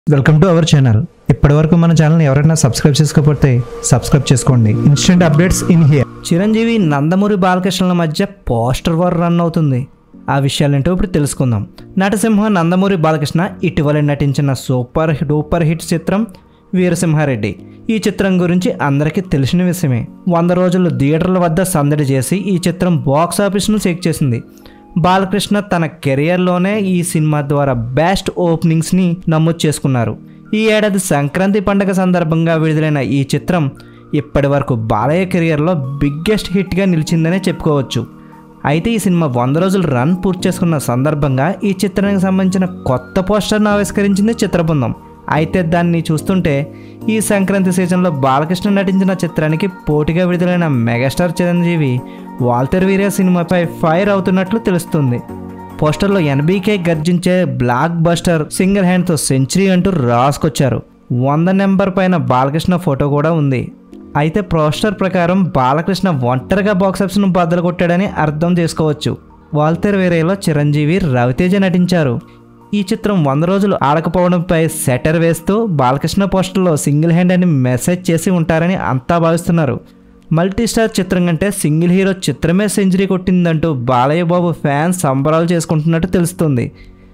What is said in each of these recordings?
welcome to our channel ఇప్పటివరకు మన channel ఎవరైనా సబ్స్క్రైబ్ చేసుకోకపోతే సబ్స్క్రైబ్ చేసుకోండి instant updates in here Chiranjeevi Nandamuri బాలకృష్ణల మధ్య పోస్టర్ వార్ రన్ అవుతుంది ఆ విషయాలేంటో ఇప్పుడు తెలుసుకుందాం నటసింహ నందమూరి బాలకృష్ణ ఇటీవల నటించిన సూపర్ డూపర్ హిట్ చిత్రం వీరసింహారెడ్డి ఈ చిత్రం గురించి అందరికీ తెలిసిన విషయమే వంద రోజులు థియేటర్ల వద్ద సందడి చేసి ఈ చిత్రం బాక్స్ ఆఫీస్ను చెక్ చేసింది బాలకృష్ణ తన కెరియర్లోనే ఈ సినిమా ద్వారా బెస్ట్ ఓపెనింగ్స్ని నమోదు చేసుకున్నారు ఈ ఏడాది సంక్రాంతి పండుగ సందర్భంగా విడుదలైన ఈ చిత్రం ఇప్పటి వరకు బాలయ్య కెరియర్లో బిగ్గెస్ట్ హిట్గా నిలిచిందనే చెప్పుకోవచ్చు అయితే ఈ సినిమా వంద రోజులు రన్ పూర్తి చేసుకున్న సందర్భంగా ఈ చిత్రానికి సంబంధించిన కొత్త పోస్టర్ను ఆవిష్కరించింది చిత్రబృందం అయితే దాన్ని చూస్తుంటే ఈ సంక్రాంతి సీజన్లో బాలకృష్ణ నటించిన చిత్రానికి పోటీగా విడుదలైన మెగాస్టార్ చిరంజీవి వాల్తెర్ వీరే సినిమాపై ఫైర్ అవుతున్నట్లు తెలుస్తుంది పోస్టర్లో ఎన్బీకే గర్జించే బ్లాక్ బస్టర్ సింగిల్ హ్యాండ్తో సెంచరీ అంటూ రాసుకొచ్చారు వంద నెంబర్ పైన బాలకృష్ణ ఫోటో కూడా ఉంది అయితే పోస్టర్ ప్రకారం బాలకృష్ణ ఒంటరిగా బాక్సాఫీస్ను బద్దలు కొట్టాడని అర్థం చేసుకోవచ్చు వాల్తెర్ వేరేలో చిరంజీవి రవితేజ నటించారు ఈ చిత్రం వంద రోజులు ఆడకపోవడంపై సెటర్ వేస్తూ బాలకృష్ణ పోస్టర్లో సింగిల్ హ్యాండ్ అని మెసేజ్ చేసి ఉంటారని అంతా భావిస్తున్నారు మల్టీ స్టార్ చిత్రం కంటే సింగిల్ హీరో చిత్రమే సెంచరీ కొట్టిందంటూ బాలయ్య బాబు ఫ్యాన్స్ సంబరాలు చేసుకుంటున్నట్టు తెలుస్తుంది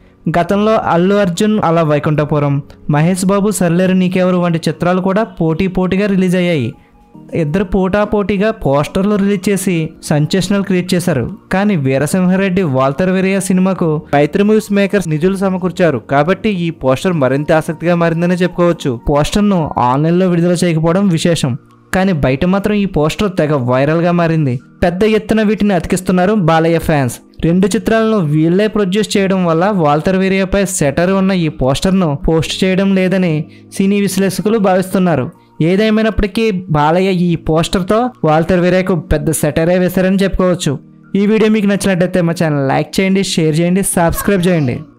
గతంలో అల్లు అర్జున్ అలా వైకుంఠపురం మహేష్ బాబు సర్లేరు నీకెవరు వంటి చిత్రాలు కూడా పోటీ పోటీగా రిలీజ్ అయ్యాయి ఇద్దరు పోటా పోటీగా పోస్టర్లు రిలీజ్ చేసి సెన్సేషనల్ క్రియేట్ చేశారు కానీ వీరసింహారెడ్డి వాల్తర్ వేరియా సినిమాకు మైత్రి మూవీస్ మేకర్స్ నిధులు సమకూర్చారు కాబట్టి ఈ పోస్టర్ మరింత ఆసక్తిగా మారిందని చెప్పుకోవచ్చు పోస్టర్ను ఆన్లైన్లో విడుదల చేయకపోవడం విశేషం కానీ బయట మాత్రం ఈ పోస్టర్ తెగ వైరల్గా మారింది పెద్ద ఎత్తున వీటిని అతికిస్తున్నారు బాలయ్య ఫ్యాన్స్ రెండు చిత్రాలను వీళ్ళే ప్రొడ్యూస్ చేయడం వల్ల వాల్టర్ వేరియాపై సెటర్ ఉన్న ఈ పోస్టర్ను పోస్ట్ చేయడం లేదని సినీ విశ్లేషకులు భావిస్తున్నారు ఏదేమైనప్పటికీ బాలయ్య ఈ పోస్టర్తో వాల్టర్ వేరియాకు పెద్ద సెటరే వేశారని చెప్పుకోవచ్చు ఈ వీడియో మీకు నచ్చినట్టయితే మా ఛానల్ లైక్ చేయండి షేర్ చేయండి సబ్స్క్రైబ్ చేయండి